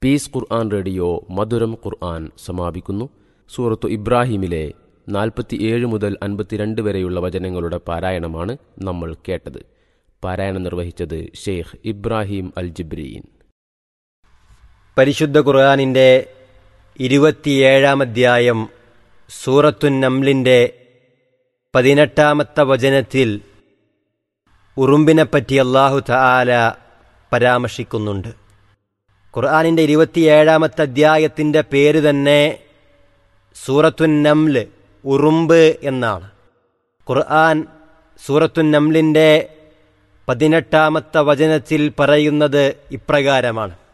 piece ഖുർആൻ radio മധുരം ഖുർആൻ സമാപിക്കുന്നു സൂറത്തു ഇബ്രാഹിമിലെ നാൽപ്പത്തിയേഴ് മുതൽ അൻപത്തിരണ്ട് വരെയുള്ള വചനങ്ങളുടെ പാരായണമാണ് നമ്മൾ കേട്ടത് പാരായണം നിർവഹിച്ചത് ഷെയ്ഖ് ഇബ്രാഹിം അൽ ജിബ്രീൻ പരിശുദ്ധ ഖുർആാനിൻ്റെ ഇരുപത്തിയേഴാം അധ്യായം സൂറത്തുൻ നംലിൻ്റെ പതിനെട്ടാമത്തെ വചനത്തിൽ ഉറുമ്പിനെപ്പറ്റി അള്ളാഹു തആല പരാമർശിക്കുന്നുണ്ട് ഖുർആാനിൻ്റെ ഇരുപത്തിയേഴാമത്തെ അധ്യായത്തിൻ്റെ പേര് തന്നെ സൂറത്തുൻ നംല് ഉറുമ്പ് എന്നാണ് ഖുർആൻ സൂറത്തുൻ നംലിൻ്റെ പതിനെട്ടാമത്തെ വചനത്തിൽ പറയുന്നത് ഇപ്രകാരമാണ്